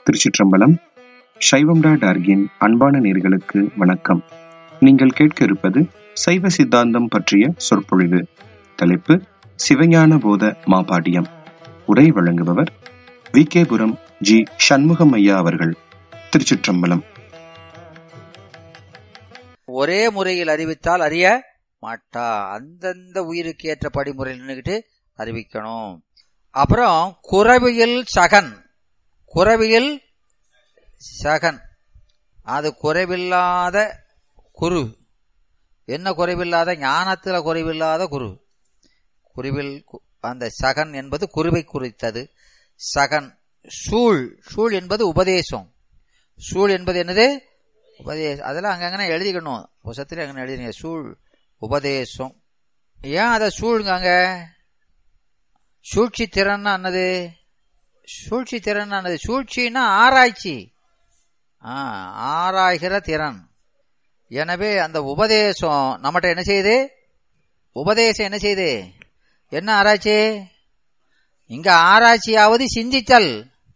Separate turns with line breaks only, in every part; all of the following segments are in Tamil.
திருச்சிற்றம்பலம் சைவம் டாட் ஆர்கின் அன்பான நேர்களுக்கு வணக்கம் நீங்கள் கேட்க இருப்பது சைவ சித்தாந்தம் பற்றிய சொற்பொழிவு தலைப்பு சிவஞான போத மாபாடியம் உரை வழங்குபவர் வி கேபுரம் ஜி சண்முகம் ஐயா அவர்கள் திருச்சிற்றம்பலம்
ஒரே முறையில் அறிவித்தால் அறிய மாட்டா அந்தந்த உயிருக்கு ஏற்ற படிமுறையில் நின்றுக்கிட்டு அறிவிக்கணும் அப்புறம் குறவியல் சகன் குறவியல் சகன் அது குறைவில்லாத குரு என்ன குறைவில்லாத ஞானத்துல குறைவில்லாத குரு குருவில் கு- அந்த சகன் என்பது குருவை குறித்தது சகன் சூழ் சூழ் என்பது உபதேசம் சூழ் என்பது என்னது உபதேசம் அதெல்லாம் அங்கங்கே எழுதிக்கணும் புசத்துல அங்கே எழுதிங்க சூழ் உபதேசம் ஏன் அதை சூழ்ங்காங்க சூழ்ச்சி திறன் என்னது சூழ்ச்சி திறன் என்னது சூழ்ச்சின்னா ஆராய்ச்சி ஆ ஆராய்கிற திறன் எனவே அந்த உபதேசம் நம்மகிட்ட என்ன செய்யுது உபதேசம் என்ன செய்யுது என்ன ஆராய்ச்சி இங்க ஆராய்ச்சியாவது சிந்தித்தல்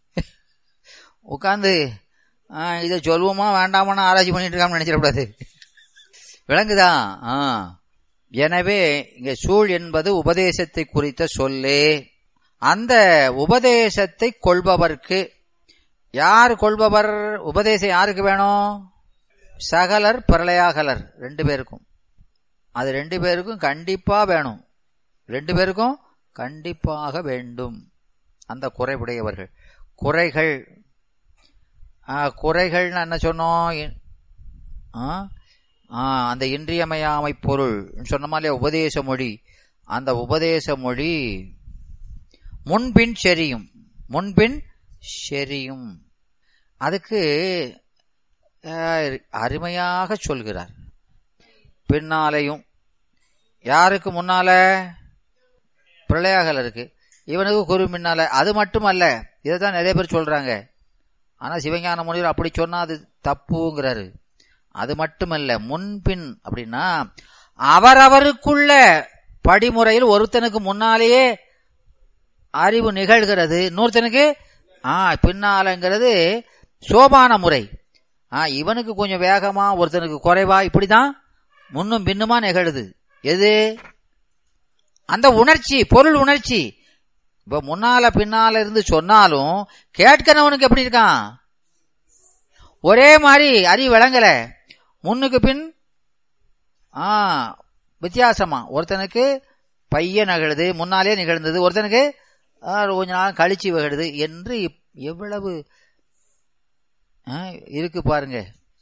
உட்காந்து இதை சொல்லுவோமா வேண்டாமான்னு ஆராய்ச்சி பண்ணிட்டு இருக்காம நினைச்சிடக்கூடாது விளங்குதா ஆ எனவே இங்க சூழ் என்பது உபதேசத்தை குறித்த சொல்லே அந்த உபதேசத்தை கொள்பவர்க்கு யார் கொள்பவர் உபதேசம் யாருக்கு வேணும் சகலர் பிரளயாகலர் ரெண்டு பேருக்கும் அது ரெண்டு பேருக்கும் கண்டிப்பா வேணும் ரெண்டு பேருக்கும் கண்டிப்பாக வேண்டும் அந்த குறைவுடையவர்கள் குறைகள் ஆ, குறைகள்னு என்ன சொன்னோம் இ- ஆ? ஆ, அந்த இன்றியமையாமை பொருள் சொன்னோமா இல்லையா உபதேச மொழி அந்த உபதேச மொழி முன்பின் செரியும் முன்பின் செரியும் அதுக்கு ஆ, அருமையாக சொல்கிறார் பின்னாலையும் யாருக்கு முன்னால பிரளயாகலருக்கு இவனுக்கு குரு முன்னால அது மட்டும் அல்ல இதை தான் நிறைய பேர் சொல்றாங்க ஆனா சிவஞான முனிவர் அப்படி சொன்னா அது தப்புங்கிறாரு அது மட்டுமல்ல முன்பின் அப்படின்னா அவரவருக்குள்ள படிமுறையில் ஒருத்தனுக்கு முன்னாலேயே அறிவு நிகழ்கிறது இன்னொருத்தனுக்கு ஆ பின்னாலங்கிறது சோபான முறை ஆ இவனுக்கு கொஞ்சம் வேகமா ஒருத்தனுக்கு குறைவா இப்படிதான் முன்னும் பின்னுமா நிகழுது எது அந்த உணர்ச்சி பொருள் உணர்ச்சி இப்ப முன்னால பின்னால இருந்து சொன்னாலும் கேட்கிறவனுக்கு எப்படி இருக்கான் ஒரே மாதிரி அறிவு விளங்கல முன்னுக்கு பின் ஆ வித்தியாசமா ஒருத்தனுக்கு பைய நிகழுது முன்னாலே நிகழ்ந்தது ஒருத்தனுக்கு ஆ, கொஞ்ச நாள் கழிச்சு விகழுது என்று இப்- எவ்வளவு ஆ, இருக்கு பாருங்க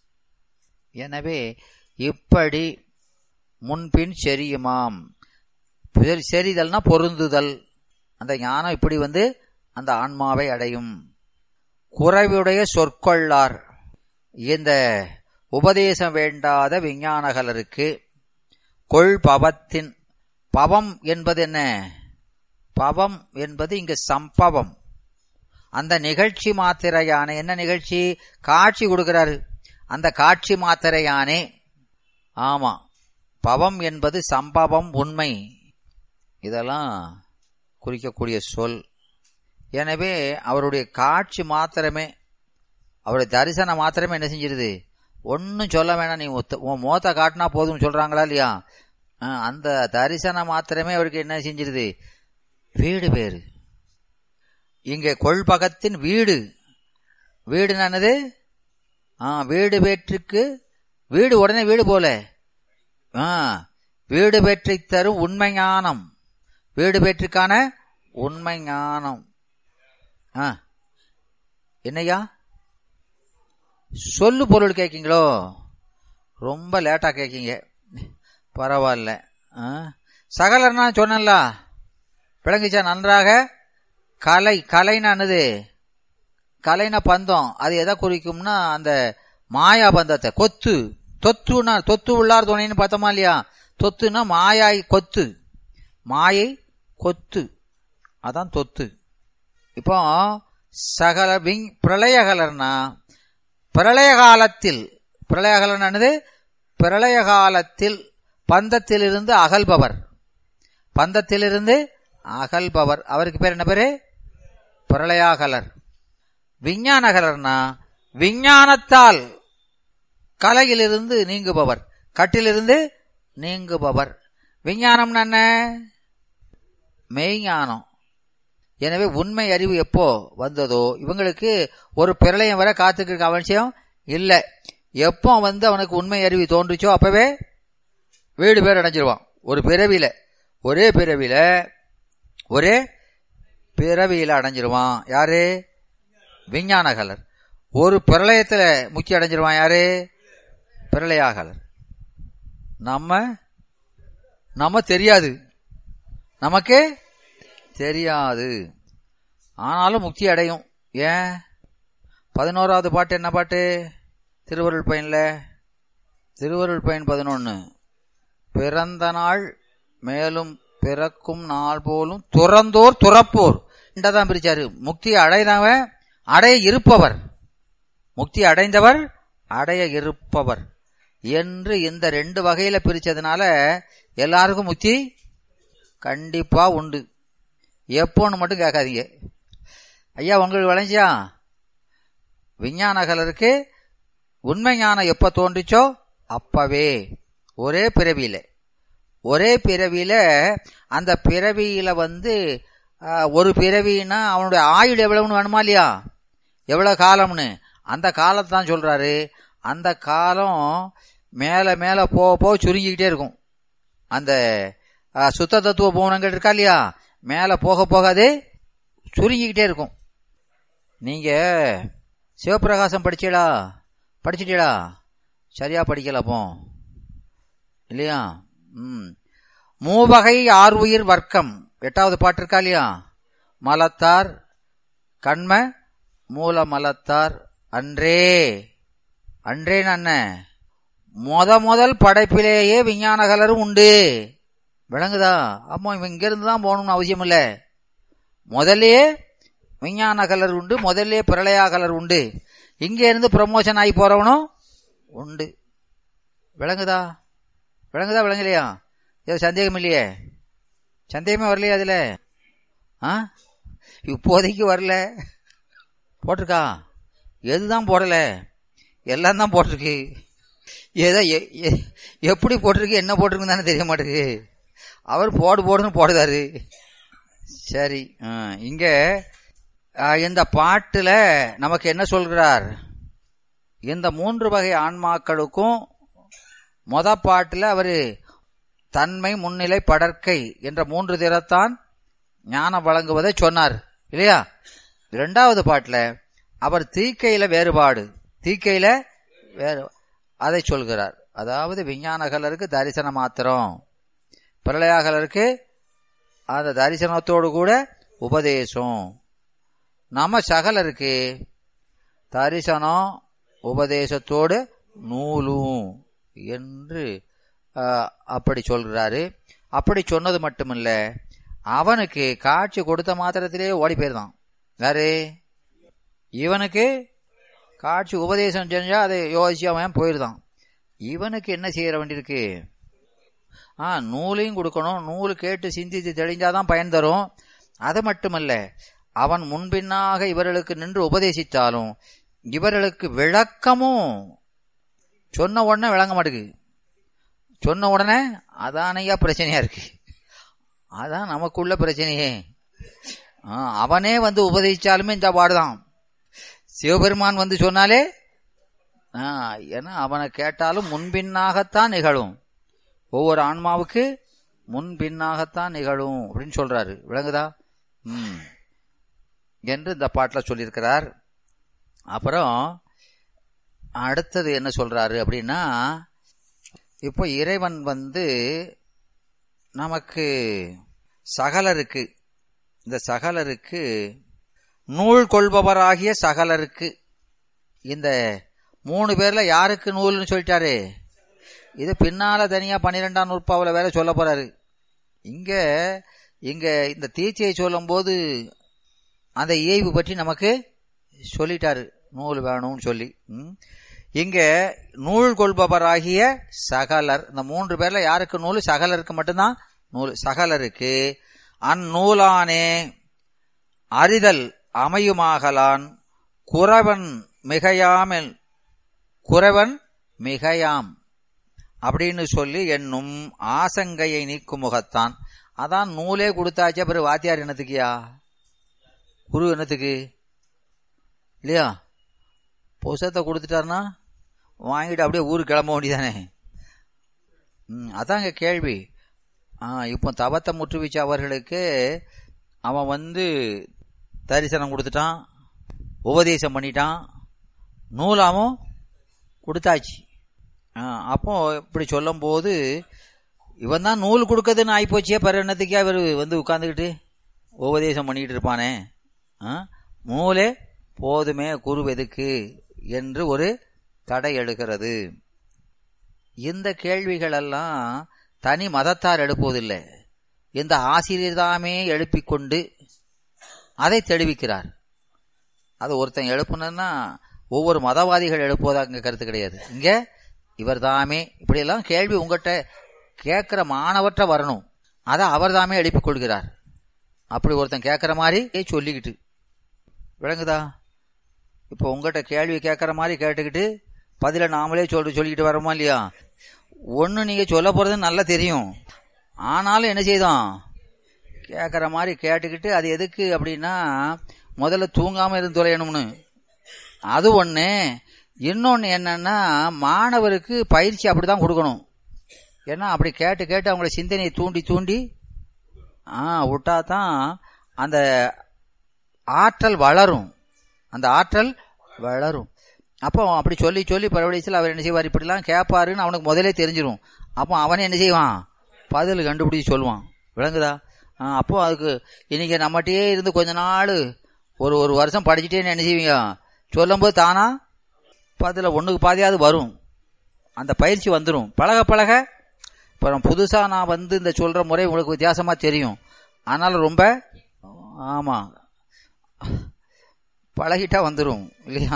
எனவே இப்படி முன்பின் செரியுமாம் செரி- செரிதல்னா பொருந்துதல் அந்த ஞானம் இப்படி வந்து அந்த ஆன்மாவை அடையும் குறைவுடைய சொற்கொள்ளார் இந்த உபதேசம் வேண்டாத விஞ்ஞானகலருக்கு கொள் பவத்தின் பவம் என்பது என்ன பவம் என்பது இங்கு சம்பவம் அந்த நிகழ்ச்சி மாத்திரையானே என்ன நிகழ்ச்சி காட்சி கொடுக்கிறாரு அந்த காட்சி மாத்திரையானே ஆமா பவம் என்பது சம்பவம் உண்மை இதெல்லாம் குறிக்கக்கூடிய சொல் எனவே அவருடைய காட்சி மாத்திரமே அவருடைய தரிசனம் மாத்திரமே என்ன செஞ்சிருது ஒன்றும் சொல்ல வேணாம் நீ ஒத்த- உன் முகத்தை காட்டினா போதும் சொல்றாங்களா இல்லையா ஆ, அந்த தரிசனம் மாத்திரமே அவருக்கு என்ன செஞ்சிருது வீடு பேரு இங்க கொள்பகத்தின் வீடு வீடு என்னது ஆ வீடு பேற்றுக்கு வீடு உடனே வீடு போல ஆ வீடு பெற்றை தரும் உண்மை ஞானம் வீடு பெற்றுக்கான உண்மை ஞானம் ஆ என்னய்யா சொல்லு பொருள் கேட்கீங்களோ ரொம்ப லேட்டா கேட்கீங்க பரவாயில்ல ஆ? சகலர்னா சொன்னல விளங்குச்சா நன்றாக கலை கலைன்னா என்னது கலைனா பந்தம் அது எதை குறிக்கும்னா அந்த மாயா பந்தத்தை கொத்து தொத்துனா தொத்து உள்ளார் துணைன்னு பார்த்தோமா இல்லையா தொத்துனா மாயாய் கொத்து மாயை கொத்து அதான் தொத்து இப்போ சகல விங் பிரளயகலர்னா பிரளய காலத்தில் பிரளயகலன் என்னது பிரளய காலத்தில் பந்தத்திலிருந்து அகல்பவர் பந்தத்திலிருந்து அகல்பவர் அவருக்கு பேர் என்ன பேரு பிரளயாகலர் விஞ்ஞானகலர்னா விஞ்ஞானத்தால் கலையிலிருந்து நீங்குபவர் கட்டிலிருந்து நீங்குபவர் விஞ்ஞானம் என்ன மெய்ஞானம் எனவே உண்மை அறிவு எப்போ வந்ததோ இவங்களுக்கு ஒரு பிரளயம் வர காத்துக்கிற அவசியம் இல்லை எப்போ வந்து அவனுக்கு உண்மை அறிவு தோன்றுச்சோ அப்பவே வீடு பேர் அடைஞ்சிருவான் ஒரு பிறவியில ஒரே பிறவியில ஒரே பிறவியில அடைஞ்சிருவான் யாரு விஞ்ஞானகலர் ஒரு பிரளயத்துல முக்கிய அடைஞ்சிருவான் யாரு பிரளயாகலர் நம்ம நம்ம தெரியாது நமக்கு தெரியாது ஆனாலும் முக்தி அடையும் ஏன் பதினோராவது பாட்டு என்ன பாட்டு திருவருள் பயன்ல திருவருள் பயன் பதினொன்னு பிறந்த நாள் மேலும் பிறக்கும் நாள் போலும் துறந்தோர் துறப்போர் தான் பிரிச்சாரு முக்தி அடைந்தவன் அடைய இருப்பவர் முக்தி அடைந்தவர் அடைய இருப்பவர் என்று இந்த ரெண்டு வகையில பிரிச்சதுனால எல்லாருக்கும் முக்தி கண்டிப்பா உண்டு எப்போன்னு மட்டும் கேட்காதீங்க ஐயா உங்களுக்கு விளைஞ்சியா விஞ்ஞானகலருக்கு உண்மை ஞானம் எப்ப தோன்றுச்சோ அப்பவே ஒரே பிறவியில ஒரே பிறவியில அந்த பிறவியில வந்து ஒரு பிறவின்னா அவனுடைய ஆயுள் எவ்வளவுன்னு வேணுமா இல்லையா எவ்வளவு காலம்னு அந்த காலத்தை தான் சொல்றாரு அந்த காலம் மேல மேல போக போக சுருங்கிக்கிட்டே இருக்கும் அந்த சுத்த தத்துவ பூனங்கள் இருக்கா இல்லையா மேல போக போக அது சுருங்கிக்கிட்டே இருக்கும் நீங்க சிவபிரகாசம் படிச்சீடா படிச்சிட்டீடா சரியா படிக்கல அப்போ இல்லையா ம் மூவகை ஆறு உயிர் வர்க்கம் எட்டாவது பாட்டு இருக்கா இல்லையா மலத்தார் கண்ம மூல மலத்தார் அன்றே அன்றேன் அண்ண முத முதல் படைப்பிலேயே விஞ்ஞானகலரும் உண்டு விளங்குதா அம்மா இவன் இங்கிருந்து தான் போகணும்னு அவசியம் இல்லை முதல்லயே விஞ்ஞான கலர் உண்டு முதல்ல பிரளயா கலர் உண்டு இங்க இருந்து ப்ரமோஷன் ஆகி போறவனும் உண்டு விளங்குதா விளங்குதா விளங்கலையா இது சந்தேகம் இல்லையே சந்தேகமே வரலையா அதுல ஆ இப்போதைக்கு வரல போட்டிருக்கா எதுதான் போடல எல்லாம் தான் போட்டிருக்கு ஏதோ எப்படி போட்டிருக்கு என்ன போட்டிருக்குன்னு தானே தெரிய மாட்டேங்குது அவர் போடு போடுன்னு போடுதாரு சரி இங்க இந்த பாட்டுல நமக்கு என்ன சொல்கிறார் இந்த மூன்று வகை ஆன்மாக்களுக்கும் மொத பாட்டுல அவரு தன்மை முன்னிலை படற்கை என்ற மூன்று திறத்தான் ஞானம் வழங்குவதை சொன்னார் இல்லையா இரண்டாவது பாட்டுல அவர் தீக்கையில வேறுபாடு தீக்கையில வேறு அதை சொல்கிறார் அதாவது விஞ்ஞானகலருக்கு தரிசனம் மாத்திரம் பிரளயாகலருக்கு அந்த தரிசனத்தோடு கூட உபதேசம் நம்ம சகலருக்கு தரிசனம் உபதேசத்தோடு நூலும் என்று அப்படி சொல்கிறாரு அப்படி சொன்னது மட்டுமில்ல அவனுக்கு காட்சி கொடுத்த மாத்திரத்திலே ஓடி போயிருந்தான் யாரு இவனுக்கு காட்சி உபதேசம் செஞ்சா அதை யோசிச்சு அவன் போயிருந்தான் இவனுக்கு என்ன செய்யற வேண்டியிருக்கு ஆ நூலையும் கொடுக்கணும் நூல் கேட்டு சிந்தித்து தெளிஞ்சாதான் பயன் தரும் அது மட்டுமல்ல அவன் முன்பின்னாக இவர்களுக்கு நின்று உபதேசித்தாலும் இவர்களுக்கு விளக்கமும் சொன்ன உடனே விளங்க மாட்டேங்குது சொன்ன உடனே அதானையா பிரச்சனையா இருக்கு அதான் நமக்குள்ள பிரச்சனையே அவனே வந்து உபதேசிச்சாலுமே இந்த பாடுதான் சிவபெருமான் வந்து சொன்னாலே ஏன்னா அவனை கேட்டாலும் முன்பின்னாகத்தான் நிகழும் ஒவ்வொரு ஆன்மாவுக்கு முன்பின்னாகத்தான் நிகழும் அப்படின்னு சொல்றாரு விளங்குதா ம் என்று இந்த பாட்டில் சொல்லியிருக்கிறார் அப்புறம் அடுத்தது என்ன சொல்றாரு அப்படின்னா இப்போ இறைவன் வந்து நமக்கு சகலருக்கு இந்த சகலருக்கு நூல் கொள்பவராகிய சகலருக்கு இந்த மூணு பேர்ல யாருக்கு நூல்னு சொல்லிட்டாரு இது பின்னால தனியா பன்னிரெண்டாம் நூற்பாவில் வேற சொல்ல போறாரு இங்க இங்க இந்த தீட்சையை சொல்லும் போது அந்த இயைவு பற்றி நமக்கு சொல்லிட்டாரு நூல் வேணும்னு சொல்லி இங்க நூல் கொள்பவராகிய சகலர் இந்த மூன்று பேர்ல யாருக்கு நூல் சகலருக்கு மட்டும்தான் நூல் சகலருக்கு அந்நூலானே அறிதல் அமையுமாகலான் குறவன் மிகையாமல் குறவன் மிகையாம் அப்படின்னு சொல்லி என்னும் ஆசங்கையை நீக்கும் முகத்தான் அதான் நூலே கொடுத்தாச்சே பிறகு வாத்தியார் என்னத்துக்கியா குரு என்னத்துக்கு இல்லையா புசத்தை கொடுத்துட்டாருன்னா வாங்கிட்டு அப்படியே ஊருக்கு கிளம்ப வேண்டியதானே ம் அதாங்க கேள்வி ஆ இப்போ தவத்தை முற்றுவிச்ச அவர்களுக்கு அவன் வந்து தரிசனம் கொடுத்துட்டான் உபதேசம் பண்ணிட்டான் நூலாவும் கொடுத்தாச்சு ஆ, அப்போ இப்படி சொல்லும்போது இவன் தான் நூல் கொடுக்கறதுன்னு ஆயிப்போச்சே பிற என்னத்துக்கே அவர் வந்து உட்காந்துக்கிட்டு உபதேசம் பண்ணிக்கிட்டு இருப்பானே ஆ, நூலே போதுமே குரு எதுக்கு என்று ஒரு தடை எழுகிறது இந்த கேள்விகள் எல்லாம் தனி மதத்தார் எழுப்புவதில்லை இந்த ஆசிரியர் தாமே எழுப்பிக் கொண்டு அதை தெளிவிக்கிறார் அது ஒருத்தன் எழுப்புனா ஒவ்வொரு மதவாதிகள் எழுப்புவதாக கருத்து கிடையாது இங்க இவர் தாமே இப்படியெல்லாம் கேள்வி உங்ககிட்ட கேட்கிற மாணவற்ற வரணும் அதை அவர் தாமே எழுப்பிக் கொள்கிறார் அப்படி ஒருத்தன் கேட்கிற மாதிரி சொல்லிக்கிட்டு விளங்குதா இப்போ உங்ககிட்ட கேள்வி கேட்கிற மாதிரி கேட்டுக்கிட்டு பதில நாமளே சொல்லி சொல்லிக்கிட்டு வரோமா இல்லையா ஒன்று நீங்கள் சொல்ல போகிறது நல்லா தெரியும் ஆனாலும் என்ன செய்தோம் கேட்குற மாதிரி கேட்டுக்கிட்டு அது எதுக்கு அப்படின்னா முதல்ல தூங்காமல் இருந்து தொலையணும்னு அது ஒன்று இன்னொன்று என்னன்னா மாணவருக்கு பயிற்சி அப்படி தான் கொடுக்கணும் ஏன்னா அப்படி கேட்டு கேட்டு அவங்கள சிந்தனையை தூண்டி தூண்டி ஆ விட்டா தான் அந்த ஆற்றல் வளரும் அந்த ஆற்றல் வளரும் அப்போ அப்படி சொல்லி சொல்லி பரவடிச்சில் அவர் என்ன செய்வார் இப்படிலாம் கேட்பாருன்னு அவனுக்கு முதலே தெரிஞ்சிடும் அப்போ அவனே என்ன செய்வான் பதில் கண்டுபிடிச்சு சொல்லுவான் விளங்குதா ஆ, அப்போ அதுக்கு இன்னைக்கு நம்மகிட்டயே இருந்து கொஞ்ச நாள் ஒரு ஒரு வருஷம் படிச்சுட்டேன்னு என்ன செய்வீங்க சொல்லும்போது தானா பதில ஒன்றுக்கு பாதியாவது வரும் அந்த பயிற்சி வந்துடும் பழக பழக இப்போ புதுசாக நான் வந்து இந்த சொல்கிற முறை உங்களுக்கு வித்தியாசமாக தெரியும் ஆனாலும் ரொம்ப ஆமாம் பழகிட்டா வந்துடும் இல்லையா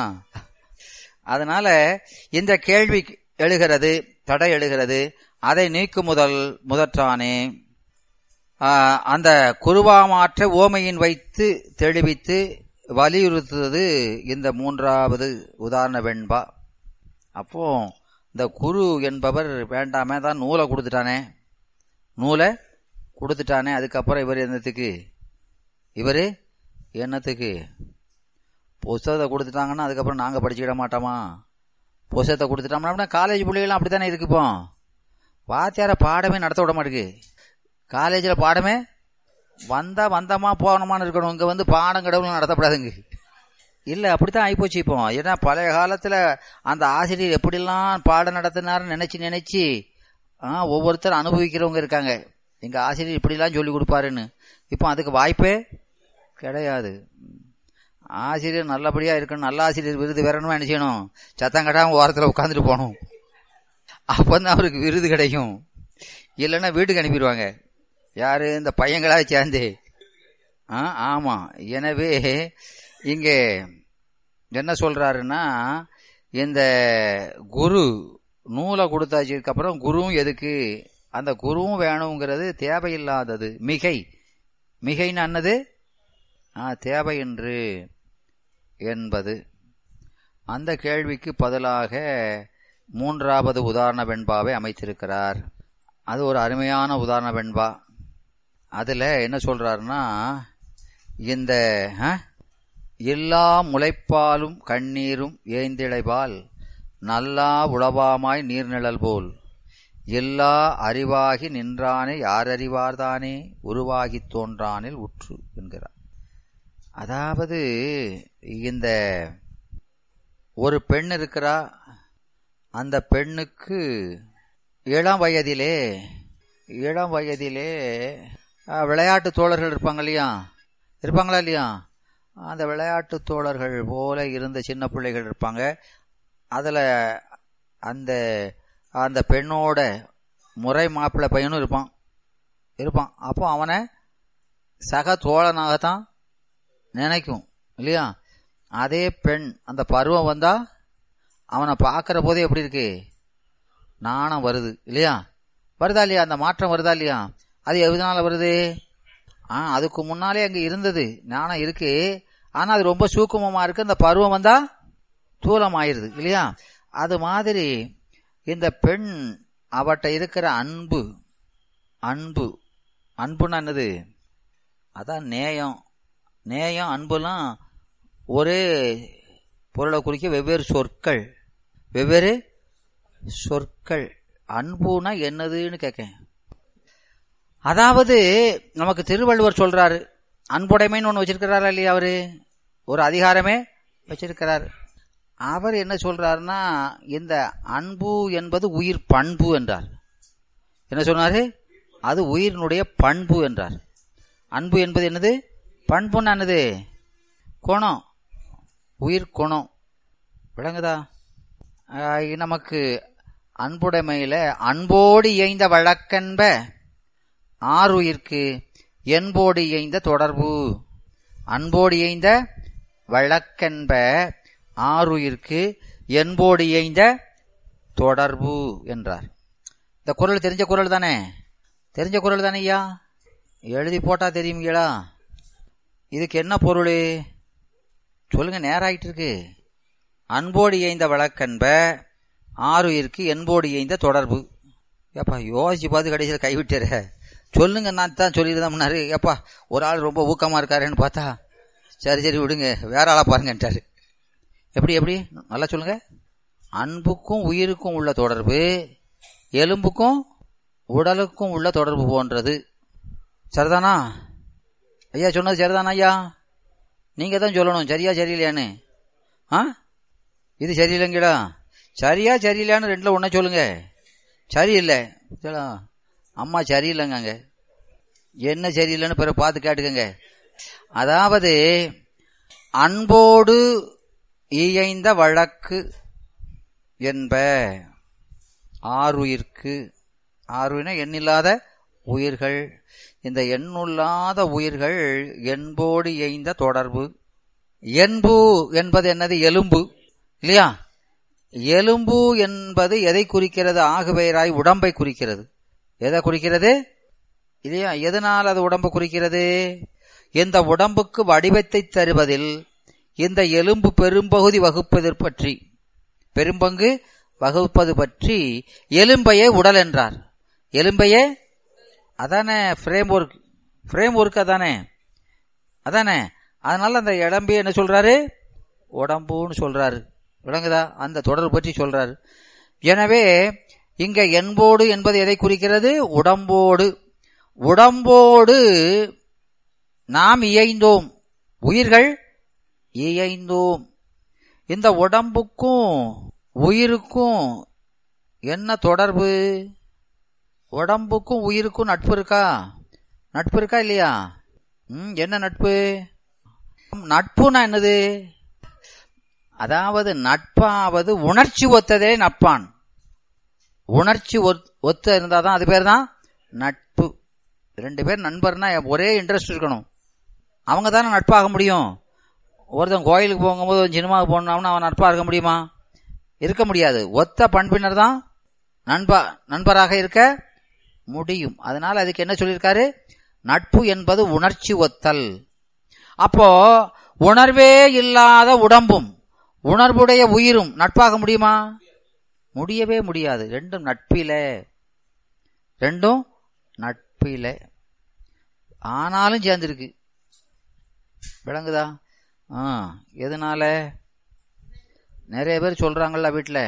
அதனால இந்த கேள்வி எழுகிறது தடை எழுகிறது அதை நீக்கும் முதல் முதற்றானே ஆ, அந்த குருவாமாற்ற ஓமையின் வைத்து தெளிவித்து வலியுறுத்துவது இந்த மூன்றாவது உதாரண வெண்பா அப்போ இந்த குரு என்பவர் வேண்டாமே தான் நூலை கொடுத்துட்டானே நூலை கொடுத்துட்டானே அதுக்கப்புறம் இவர் என்னத்துக்கு இவர் என்னத்துக்கு புஸ்தகத்தை கொடுத்துட்டாங்கன்னா அதுக்கப்புறம் நாங்கள் படிச்சுக்கிட மாட்டோமா புஸ்தகத்தை கொடுத்துட்டோம்னா அப்படின்னா காலேஜ் பிள்ளைகள்லாம் அப்படி தானே இருக்கு இப்போ வாத்தியார பாடமே நடத்த விட மாட்டேங்குது காலேஜில் பாடமே வந்தா வந்தமா போகணுமான்னு இருக்கணும் இங்கே வந்து பாடம் கடவுளும் நடத்தப்படாதுங்க இல்லை அப்படித்தான் ஆகிப்போச்சு இப்போ ஏன்னா பழைய காலத்தில் அந்த ஆசிரியர் எப்படிலாம் பாடம் நடத்தினாருன்னு நினச்சி நினச்சி ஆ ஒவ்வொருத்தர் அனுபவிக்கிறவங்க இருக்காங்க எங்கள் ஆசிரியர் இப்படிலாம் சொல்லி கொடுப்பாருன்னு இப்போ அதுக்கு வாய்ப்பே கிடையாது ஆசிரியர் நல்லபடியாக இருக்கணும் நல்ல ஆசிரியர் விருது வரணுமா என்ன செய்யணும் சத்தம் கட்டாமல் ஓரத்தில் உட்காந்துட்டு போகணும் அப்போ தான் அவருக்கு விருது கிடைக்கும் இல்லைன்னா வீட்டுக்கு அனுப்பிடுவாங்க யாரு இந்த பையங்களா சேர்ந்து ஆ ஆமாம் எனவே இங்கே என்ன சொல்றாருன்னா இந்த குரு நூலை கொடுத்தாச்சுக்கு அப்புறம் குருவும் எதுக்கு அந்த குருவும் வேணுங்கிறது தேவையில்லாதது மிகை மிகைன்னு அன்னது ஆ தேவை என்று என்பது அந்த கேள்விக்கு பதிலாக மூன்றாவது உதாரண வெண்பாவை அமைத்திருக்கிறார் அது ஒரு அருமையான உதாரண வெண்பா அதில் என்ன சொல்றாருன்னா இந்த ஆ, எல்லா முளைப்பாலும் கண்ணீரும் ஏந்திழைபால் நல்லா உளவாமாய் நீர்நிழல் போல் எல்லா அறிவாகி நின்றானே யார் அறிவார்தானே உருவாகித் தோன்றானில் உற்று என்கிறார் அதாவது இந்த ஒரு பெண் இருக்கிறா அந்த பெண்ணுக்கு இளம் வயதிலே இளம் வயதிலே அஹ், விளையாட்டு தோழர்கள் இருப்பாங்க இல்லையா இருப்பாங்களா இல்லையா அந்த விளையாட்டு தோழர்கள் போல இருந்த சின்ன பிள்ளைகள் இருப்பாங்க அதில் அந்த அந்த பெண்ணோட முறை மாப்பிள்ளை பையனும் இருப்பான் இருப்பான் அப்போ அவனை சக தோழனாகத்தான் நினைக்கும் இல்லையா அதே பெண் அந்த பருவம் வந்தா அவனை பார்க்குற போதே எப்படி இருக்கு நாணம் வருது இல்லையா வருதா இல்லையா அந்த மாற்றம் வருதா இல்லையா அது எதனால வருது ஆ அதுக்கு முன்னாலே அங்கே இருந்தது நாணம் இருக்கு ஆனா அது ரொம்ப சூக்குமமா இருக்கு அந்த பருவம் வந்தா தூலம் ஆயிருது இல்லையா அது மாதிரி இந்த பெண் அவட்ட இருக்கிற அன்பு அன்பு அன்புன்னா என்னது அதான் நேயம் நேயம் அன்புலாம் ஒரே பொருளை குறிக்க வெவ்வேறு சொற்கள் வெவ்வேறு சொற்கள் அன்புனா என்னதுன்னு கேட்கேன் அதாவது நமக்கு திருவள்ளுவர் சொல்றாரு அன்புடைமைன்னு ஒன்று வச்சிருக்கிறாரா இல்லையா அவரு ஒரு அதிகாரமே வச்சிருக்கிறார் அவர் என்ன சொல்றாருன்னா இந்த அன்பு என்பது உயிர் பண்பு என்றார் என்ன சொன்னாரு அது உயிரினுடைய பண்பு என்றார் அன்பு என்பது என்னது பண்புன்னு என்னது குணம் உயிர் குணம் விளங்குதா ஆஹ் நமக்கு அன்புடைமையில அன்போடு இயைந்த வழக்கென்ப ஆறுயிர்க்கு என்போடு இயைந்த தொடர்பு அன்போடு இயைந்த வழக்கென்ப ஆறுயிர்க்கு என்போடு இயைந்த தொடர்பு என்றார் இந்த குரல் தெரிஞ்ச குரல் தானே தெரிஞ்ச குரல் தானே ஐயா எழுதி போட்டா தெரியுங்களா இதுக்கு என்ன பொருள் சொல்லுங்க நேராயிட்டு இருக்கு அன்போடு இயைந்த வழக்கன்ப ஆறுயிருக்கு என்போடு இயைந்த தொடர்பு ஏப்பா யோசிச்சு பார்த்து கடைசியில் கைவிட்டுற சொல்லுங்க நான் தான் சொல்லிட்டு முன்னாரு ஏப்பா ஒரு ஆள் ரொம்ப ஊக்கமா இருக்காருன்னு பார்த்தா சரி சரி விடுங்க வேற ஆளா பாருங்கன்ட்டாரு எப்படி எப்படி நல்லா சொல்லுங்க அன்புக்கும் உயிருக்கும் உள்ள தொடர்பு எலும்புக்கும் உடலுக்கும் உள்ள தொடர்பு போன்றது சரிதானா ஐயா சொன்னது சரிதானா ஐயா நீங்க தான் சொல்லணும் சரியா சரியில்லையான்னு ஆ இது சரியில்லைங்கடா சரியா சரியில்லையான்னு ரெண்டுல ஒன்ன சொல்லுங்க சரியில்லை சரியா? அம்மா சரியில்லைங்க அங்க என்ன சரியில்லைன்னு பிறகு பார்த்து கேட்டுக்கங்க அதாவது அன்போடு இயைந்த வழக்கு என்ப ஆறுயிர்க்கு ஆறுயிர்னா எண்ணில்லாத உயிர்கள் இந்த எண்ணுள்ளாத உயிர்கள் என்போடு இயைந்த தொடர்பு என்பு என்பது என்னது எலும்பு இல்லையா எலும்பு என்பது எதை குறிக்கிறது ஆகுவேராய் உடம்பை குறிக்கிறது எதை குறிக்கிறது இல்லையா எதனால் அது உடம்பு குறிக்கிறது இந்த உடம்புக்கு வடிவத்தை தருவதில் இந்த எலும்பு பெரும்பகுதி வகுப்பது பற்றி பெரும்பங்கு வகுப்பது பற்றி எலும்பையே உடல் என்றார் எலும்பையே அதானே ஃப்ரேம் ஒர்க் ஃப்ரேம் ஒர்க் அதானே அதானே அதனால அந்த இடம்பையே என்ன சொல்றாரு உடம்புன்னு சொல்றாரு விளங்குதா அந்த தொடர்பு பற்றி சொல்றாரு எனவே இங்க என்போடு என்பது எதை குறிக்கிறது உடம்போடு உடம்போடு நாம் இயைந்தோம் உயிர்கள் இயைந்தோம் இந்த உடம்புக்கும் உயிருக்கும் என்ன தொடர்பு உடம்புக்கும் உயிருக்கும் நட்பு இருக்கா நட்பு இருக்கா இல்லையா ம் என்ன நட்பு நட்புனா என்னது அதாவது நட்பாவது உணர்ச்சி ஒத்ததே நட்பான் உணர்ச்சி ஒத்- ஒத்த இருந்தாதான் அது பேர் தான் நட்பு ரெண்டு பேர் நண்பர்னா ஒரே இன்ட்ரெஸ்ட் இருக்கணும் அவங்க தானே நட்பாக முடியும் ஒருத்தன் கோயிலுக்கு போகும்போது ஒரு சினிமாவுக்கு போனோம்னா அவன் நட்பாக இருக்க முடியுமா இருக்க முடியாது ஒத்த பண்பினர் தான் நண்பா நண்பராக இருக்க முடியும் அதனால அதுக்கு என்ன சொல்லியிருக்காரு நட்பு என்பது உணர்ச்சி ஒத்தல் அப்போ உணர்வே இல்லாத உடம்பும் உணர்வுடைய உயிரும் நட்பாக முடியுமா முடியவே முடியாது ரெண்டும் நட்பில ரெண்டும் நட்பில ஆனாலும் சேர்ந்திருக்கு விளங்குதா ஆ எதனால நிறைய பேர் சொல்றாங்கல்ல வீட்டில்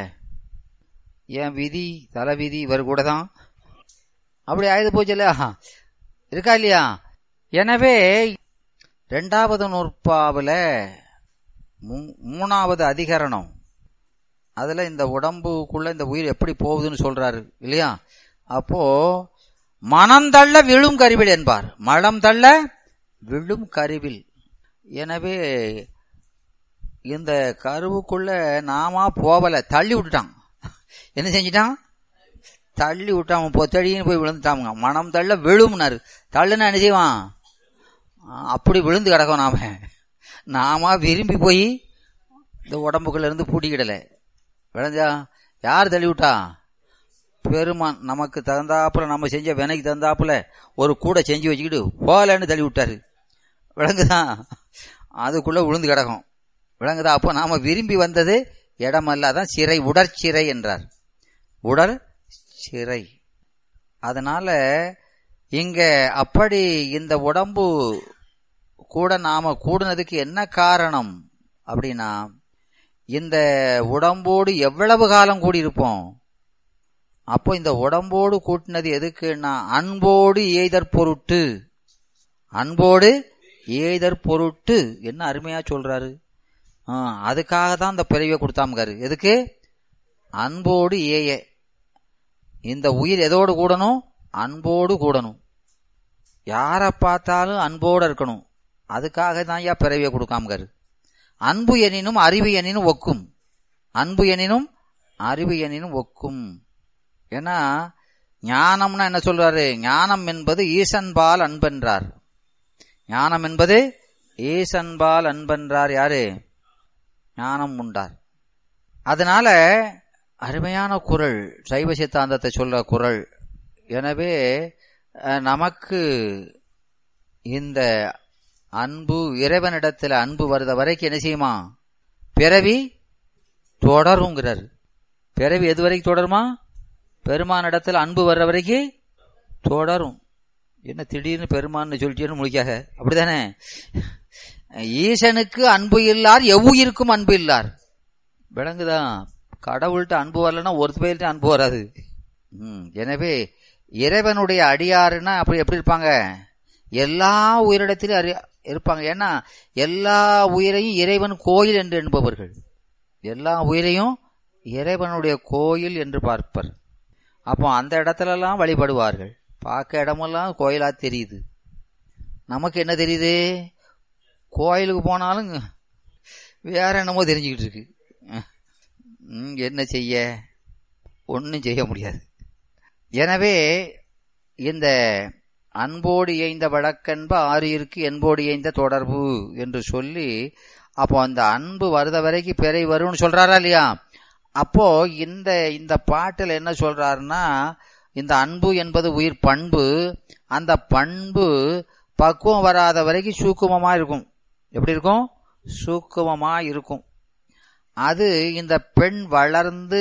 என் விதி தலை விதி இவர் கூட தான் அப்படி ஆயுது போச்சு இல்லையா இருக்கா இல்லையா எனவே ரெண்டாவது நூற்பாவில் மூணாவது அதிகரணம் அதுல இந்த உடம்புக்குள்ள இந்த உயிர் எப்படி போகுதுன்னு சொல்றாரு இல்லையா அப்போ மனம் தள்ள விழும் கருவில் என்பார் மலம் தள்ள விழும் கருவில் எனவே இந்த கருவுக்குள்ள நாமா போவல தள்ளி விட்டுட்டான் என்ன செஞ்சிட்டான் தள்ளி விட்டான் அவன் பொத்தடின்னு போய் விழுந்துட்டாங்க மனம் தள்ள விழும்னாரு தள்ளுனா என்ன செய்வான் அப்படி விழுந்து கிடக்கும் நாம நாம விரும்பி போய் இந்த உடம்புக்குள்ள இருந்து பூட்டிக்கிடல விளைஞ்சா யார் தள்ளி விட்டா பெருமான் நமக்கு தகுந்தாப்புல நம்ம செஞ்ச வினைக்கு தகுந்தாப்புல ஒரு கூடை செஞ்சு வச்சுக்கிட்டு போகலன்னு தள்ளி விட்டாரு விளங்குதான் அதுக்குள்ள விழுந்து கிடக்கும் விளங்குதா அப்போ நாம விரும்பி வந்தது இடமல்ல அதான் சிறை உடற்சிறை என்றார் உடல் சிறை அதனால இங்க அப்படி இந்த உடம்பு கூட நாம கூடுனதுக்கு என்ன காரணம் அப்படின்னா இந்த உடம்போடு எவ்வளவு காலம் கூடியிருப்போம் அப்போ இந்த உடம்போடு கூட்டினது எதுக்குன்னா அன்போடு ஏய்தற் பொருட்டு அன்போடு ஏய்தற் பொருட்டு என்ன அருமையா சொல்றாரு ஆ, அதுக்காக தான் இந்த பிறவியை கொடுத்தாமக்காரு எதுக்கு அன்போடு ஏய இந்த உயிர் எதோடு கூடணும் அன்போடு கூடணும் யாரை பார்த்தாலும் அன்போடு இருக்கணும் அதுக்காக தான் ஐயா பிறவியை கொடுக்காமக்காரு அன்பு எனினும் அறிவு எனினும் ஒக்கும் அன்பு எனினும் அறிவு எனினும் ஒக்கும் ஏன்னா ஞானம்னா என்ன சொல்றாரு ஞானம் என்பது ஈசன்பால் அன்பென்றார் ஞானம் என்பது ஈசன்பால் அன்பென்றார் யாரு ஞானம் உண்டார் அதனால அருமையான குரல் சைவ சித்தாந்தத்தை சொல்ற குரல் எனவே அஹ், நமக்கு இந்த அன்பு இறைவனிடத்தில் அன்பு வருத வரைக்கும் என்ன செய்யுமா பிறவி தொடருங்கிறார் பிறவி எது வரைக்கும் தொடருமா பெருமானிடத்தில் அன்பு வர்ற வரைக்கும் தொடரும் என்ன திடீர்னு பெருமான்னு சொல்லிட்டேன்னு முடிக்காக அப்படிதானே ஈசனுக்கு அன்பு இல்லார் எவ்வுயிருக்கும் அன்பு இல்லார் விளங்குதா கடவுள்கிட்ட அன்பு வரலன்னா ஒரு பேர்கிட்ட அன்பு வராது ம், எனவே இறைவனுடைய அடியாருன்னா அப்படி எப்படி இருப்பாங்க எல்லா உயிரிடத்திலும் அறி இருப்பாங்க ஏன்னா எல்லா உயிரையும் இறைவன் கோயில் என்று என்பவர்கள் எல்லா உயிரையும் இறைவனுடைய கோயில் என்று பார்ப்பர் அப்போ அந்த இடத்துலலாம் வழிபடுவார்கள் பார்க்க இடமெல்லாம் கோயிலா தெரியுது நமக்கு என்ன தெரியுது கோயிலுக்கு போனாலும் வேற என்னமோ தெரிஞ்சுக்கிட்டு இருக்கு ம், என்ன செய்ய ஒன்றும் செய்ய முடியாது எனவே இந்த அன்போடு இயைந்த வழக்கன்ப ஆறியிருக்கு என்போடு இயைந்த தொடர்பு என்று சொல்லி அப்போ அந்த அன்பு வருத வரைக்கும் பிறை வரும்னு சொல்றாரா இல்லையா அப்போ இந்த இந்த பாட்டில் என்ன சொல்றாருன்னா இந்த அன்பு என்பது உயிர் பண்பு அந்த பண்பு பக்குவம் வராத வரைக்கும் சூக்குமமா இருக்கும் எப்படி இருக்கும் சூக்குமமா இருக்கும் அது இந்த பெண் வளர்ந்து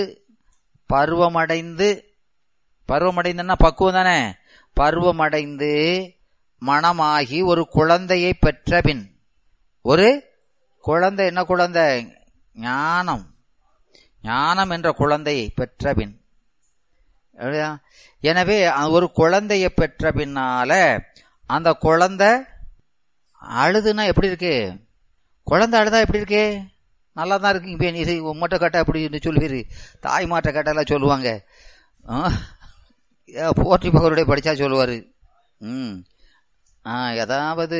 பருவமடைந்து பருவமடைந்துன்னா பக்குவம் தானே பருவமடைந்து மணமாகி ஒரு குழந்தையை பெற்ற பின் ஒரு குழந்தை என்ன குழந்தை ஞானம் ஞானம் என்ற குழந்தையை பெற்ற பின் இல்லையா? எனவே அ- ஒரு குழந்தையை பெற்ற பின்னால அந்த குழந்தை அழுதுன்னா எப்படி இருக்கு குழந்தை அழுதா எப்படி இருக்கு நல்லா தான் இருக்கு இப்போ நீ உம்மட்ட கட்ட அப்படின்னு சொல்லுவீரு தாய் மாட்ட கட்டெல்லாம் சொல்லுவாங்க ஆ, ஏ, போற்றி பகருடைய படிச்சா சொல்லுவாரு ம் ஆ அதாவது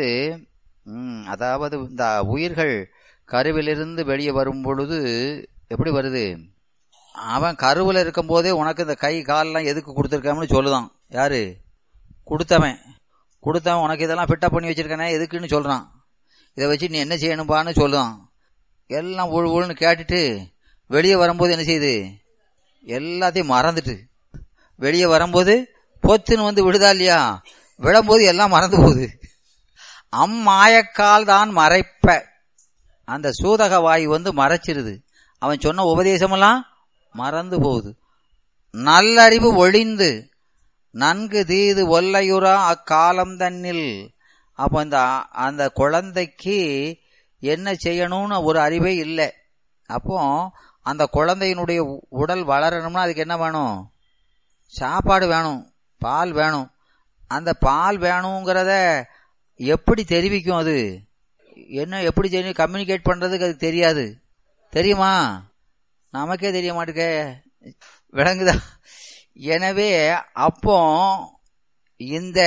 ம் அதாவது இந்த உயிர்கள் கருவிலிருந்து வெளியே வரும் பொழுது எப்படி வருது அவன் கருவில் இருக்கும்போதே உனக்கு இந்த கை கால்லாம் எதுக்கு கொடுத்துருக்காமனு சொல்லுதான் யாரு கொடுத்தவன் கொடுத்தவன் உனக்கு இதெல்லாம் ஃபிட்டப் பண்ணி வச்சிருக்கானே எதுக்குன்னு சொல்றான் இதை வச்சு நீ என்ன செய்யணும்பான்னு சொல்லுதான் எல்லாம் உழு உழுன்னு கேட்டுட்டு வெளியே வரும்போது என்ன செய்யுது எல்லாத்தையும் மறந்துட்டு வெளியே வரும்போது பொத்துன்னு வந்து விடுதா இல்லையா விடும்போது எல்லாம் மறந்து போகுது அம்மாயக்கால் தான் மறைப்ப அந்த சூதக வாயு வந்து மறைச்சிருது அவன் சொன்ன உபதேசமெல்லாம் மறந்து போகுது நல்லறிவு ஒழிந்து நன்கு தீது ஒல்லையுறா அக்காலம் தன்னில் அப்போ இந்த அந்த குழந்தைக்கு என்ன செய்யணும்னு ஒரு அறிவே இல்லை அப்போ அந்த குழந்தையினுடைய உ- உடல் வளரணும்னா அதுக்கு என்ன வேணும் சாப்பாடு வேணும் பால் வேணும் அந்த பால் வேணுங்கிறத எப்படி தெரிவிக்கும் அது என்ன எப்படி தெரியும் கம்யூனிகேட் பண்றதுக்கு அது தெரியாது தெரியுமா நமக்கே தெரிய மாட்டேங்க விளங்குதா எனவே அப்போ இந்த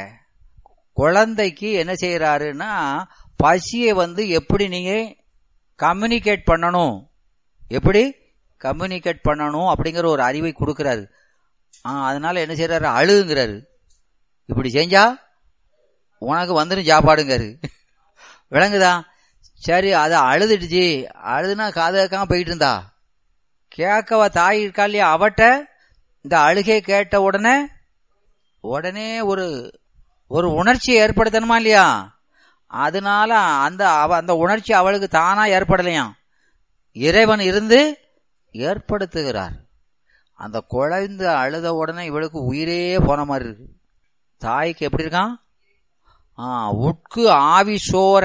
குழந்தைக்கு என்ன செய்யறாருன்னா பசியை வந்து எப்படி நீங்க கம்யூனிகேட் பண்ணணும் எப்படி கம்யூனிகேட் பண்ணணும் அப்படிங்கிற ஒரு அறிவை கொடுக்கறாரு ஆ, அதனால என்ன செய்யறாரு அழுகுங்கிறாரு இப்படி செஞ்சா உனக்கு வந்துடும் சாப்பாடுங்காரு விளங்குதா சரி அதை அழுதுடுச்சு அழுதுனா காது கேட்காம போயிட்டு இருந்தா கேட்கவா தாய் இருக்கா இல்லையா அவட்ட இந்த அழுகை கேட்ட உடனே உடனே ஒரு ஒரு உணர்ச்சியை ஏற்படுத்தணுமா இல்லையா அதனால அந்த அவ அந்த உணர்ச்சி அவளுக்கு தானா ஏற்படலையாம் இறைவன் இருந்து ஏற்படுத்துகிறார் அந்த குழந்தை அழுத உடனே இவளுக்கு உயிரே போன மாதிரி இருக்கு தாய்க்கு எப்படி இருக்கான் ஆ உட்கு ஆவி சோர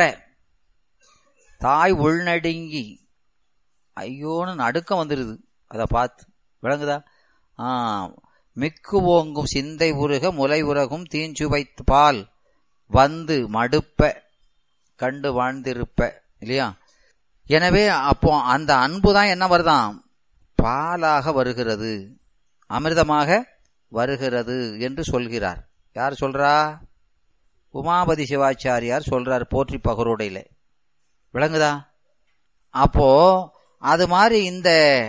தாய் உள்நடுங்கி ஐயோன்னு நடுக்கம் வந்துருது அதை பார்த்து விளங்குதா ஆ மிக்கு ஓங்கும் சிந்தை உருக முலை உரகும் தீஞ்சுவைத்து பால் வந்து மடுப்ப கண்டு வாழ்ந்திருப்ப இல்லையா எனவே அப்போ அந்த அன்பு தான் என்ன வருதாம் பாலாக வருகிறது அமிர்தமாக வருகிறது என்று சொல்கிறார் யார் சொல்றா உமாபதி சிவாச்சாரியார் சொல்றார் போற்றி பகரோடையில விளங்குதா அப்போ அது மாதிரி இந்த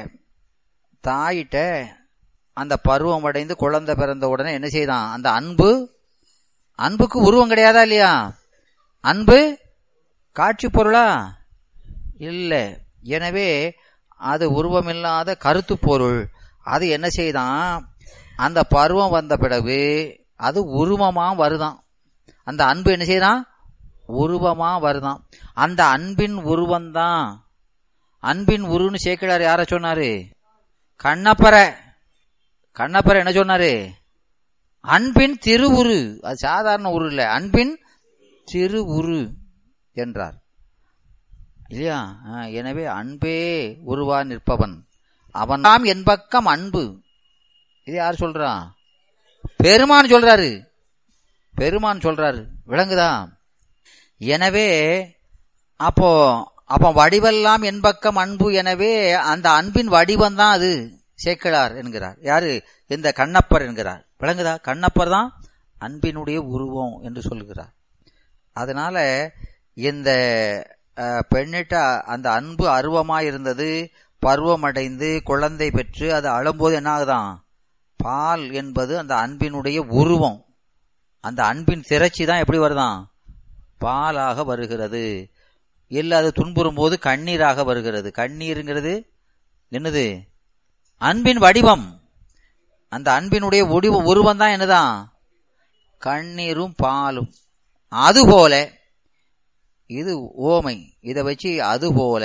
தாயிட்ட அந்த பருவம் அடைந்து குழந்தை பிறந்த உடனே என்ன செய்தான் அந்த அன்பு அன்புக்கு உருவம் கிடையாதா இல்லையா அன்பு காட்சி பொருளா இல்லை எனவே அது உருவமில்லாத கருத்து பொருள் அது என்ன செய்தான் அந்த பருவம் வந்த பிறகு அது உருவமா வருதான் அந்த அன்பு என்ன செய்யறான் உருவமா வருதான் அந்த அன்பின் உருவம்தான் அன்பின் உருன்னு சேர்க்கிறார் யார சொன்னாரு கண்ணப்பரை கண்ணப்பரை என்ன சொன்னாரு அன்பின் திருவுரு அது சாதாரண உரு இல்ல அன்பின் திருவுரு என்றார் இல்லையா ஆ, எனவே அன்பே உருவா நிற்பவன் அவன் தாம் என் பக்கம் அன்பு இது யார் சொல்றா பெருமான் சொல்றாரு பெருமான் சொல்றாரு விளங்குதா எனவே அப்போ அப்போ வடிவெல்லாம் என் பக்கம் அன்பு எனவே அந்த அன்பின் வடிவம் தான் அது சேக்கிழார் என்கிறார் யாரு இந்த கண்ணப்பர் என்கிறார் விளங்குதா கண்ணப்பர் தான் அன்பினுடைய உருவம் என்று சொல்கிறார் அதனால இந்த அஹ், பெண்ணிட்ட அந்த அன்பு அருவமாய் இருந்தது பருவமடைந்து குழந்தை பெற்று அது அழும்போது என்ன ஆகுதாம் பால் என்பது அந்த அன்பினுடைய உருவம் அந்த அன்பின் திரட்சி தான் எப்படி வருதாம் பாலாக வருகிறது இல்ல அது துன்புறும் போது கண்ணீராக வருகிறது கண்ணீருங்கிறது என்னது அன்பின் வடிவம் அந்த அன்பினுடைய ஒடிவ உருவம் தான் என்னதான் கண்ணீரும் பாலும் அதுபோல இது ஓமை இதை வச்சு அதுபோல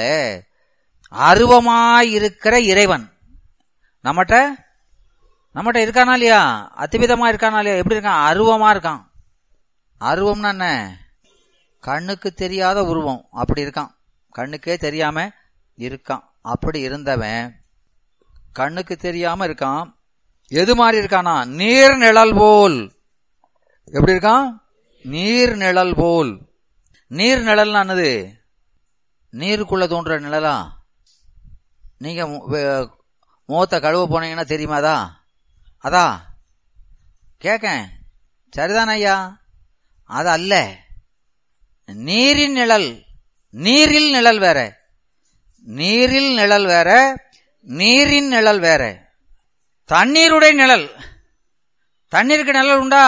அருவமாயிருக்கிற இறைவன் நம்மகிட்ட நம்மகிட்ட இருக்கானா இல்லையா அத்திவிதமா இருக்கானா இல்லையா எப்படி இருக்கான் அருவமா இருக்கான் அருவம்னா என்ன கண்ணுக்கு தெரியாத உருவம் அப்படி இருக்கான் கண்ணுக்கே தெரியாம இருக்கான் அப்படி இருந்தவன் கண்ணுக்கு தெரியாம இருக்கான் எது மாதிரி இருக்கானா நீர் நிழல் போல் எப்படி இருக்கான் நீர் நிழல் போல் நீர் நிழல்னா என்னது நீருக்குள்ள தோன்ற நிழலா நீங்க மு- வே- முகத்தை கழுவ போனீங்கன்னா தெரியுமாதா அதா கேக்கேன் சரிதான ஐயா அது அல்ல நீரின் நிழல் நீரில் நிழல் வேற நீரில் நிழல் வேற நீரின் நிழல் வேற தண்ணீருடைய நிழல் தண்ணீருக்கு நிழல் உண்டா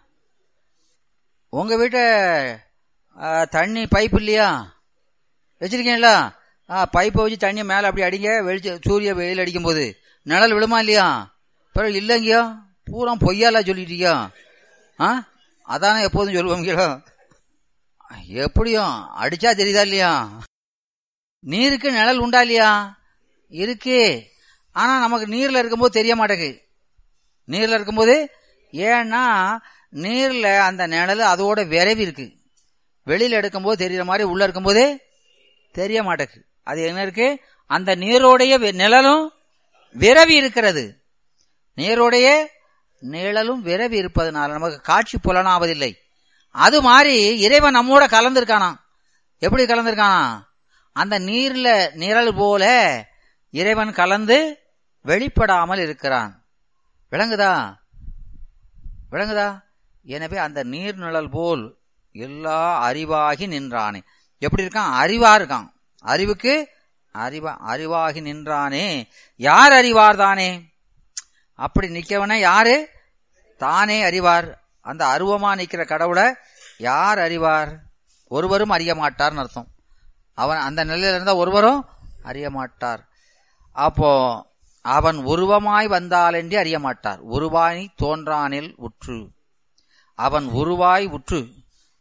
உங்க வீட்டு ஆ, தண்ணி பைப் இல்லையா வச்சிருக்கீங்களா ஆ பைப்பை வச்சு தண்ணியை மேலே அப்படி அடிங்க வெளிச்ச சூரிய வெயில் அடிக்கும் போது நிழல் விழுமா இல்லையா பிறகு இல்லைங்கய்யா பூரா பொய்யாலா சொல்லிட்டீங்க ஆ அதானே எப்போதும் சொல்லுவோம் எப்படியும் அடிச்சா தெரியுதா இல்லையா நீருக்கு நிழல் உண்டா இல்லையா இருக்கு ஆனா நமக்கு நீர்ல இருக்கும்போது தெரிய மாட்டேங்குது நீர்ல இருக்கும்போது ஏன்னா நீர்ல அந்த நிழல் அதோட விரைவி இருக்கு வெளியில எடுக்கும்போது தெரியற மாதிரி உள்ள இருக்கும்போது தெரிய மாட்டேங்குது அது என்ன இருக்கு அந்த நீரோடைய வி- நிழலும் விரவி இருக்கிறது நீரோடைய நிழலும் விரவி இருப்பதனால நமக்கு காட்சி புலனாவதில்லை அது மாதிரி இறைவன் நம்மோட கலந்திருக்கானாம் எப்படி கலந்திருக்கானா அந்த நீர்ல நிழல் போல இறைவன் கலந்து வெளிப்படாமல் இருக்கிறான் விளங்குதா விளங்குதா எனவே அந்த நீர் நிழல் போல் எல்லா அறிவாகி நின்றானே எப்படி இருக்கான் அறிவா இருக்கான் அறிவுக்கு அறிவா அறிவாகி நின்றானே யார் அறிவார் தானே அப்படி நிக்கவன யாரு தானே அறிவார் அந்த அருவமா நிக்கிற கடவுளை யார் அறிவார் ஒருவரும் அறிய மாட்டார்னு அர்த்தம் அவன் அந்த நிலையில இருந்தா ஒருவரும் அறிய மாட்டார் அப்போ அவன் உருவமாய் வந்தாலென்றி அறிய மாட்டார் உருவாய் தோன்றானில் உற்று அவன் உருவாய் உற்று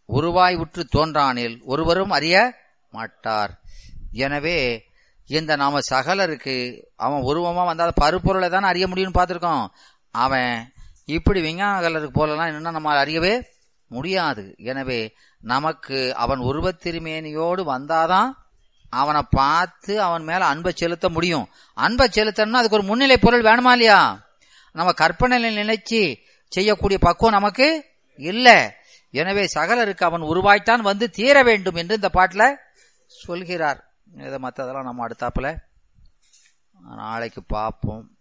உருவாய் உற்று தோன்றானில் ஒருவரும் அறிய மாட்டார் எனவே இந்த நாம சகலருக்கு அவன் உருவமா வந்தா பருப்பொருளை தானே அறிய முடியும்னு பார்த்திருக்கோம் அவன் இப்படி விஞ்ஞானகலருக்கு போலலாம் இன்னும் நம்ம அறியவே முடியாது எனவே நமக்கு அவன் உருவத் திருமேனியோடு வந்தாதான் அவனை பார்த்து அவன் மேல அன்பை செலுத்த முடியும் அன்பை செலுத்தணும்னா அதுக்கு ஒரு முன்னிலை பொருள் வேணுமா இல்லையா நம்ம கற்பனையில் நினைச்சு செய்யக்கூடிய பக்குவம் நமக்கு இல்ல எனவே சகலருக்கு அவன் உருவாய்த்தான் வந்து தீர வேண்டும் என்று இந்த பாட்டுல சொல்கிறார் இதை மற்றதெல்லாம் நம்ம அடுத்தாப்புல நாளைக்கு பார்ப்போம்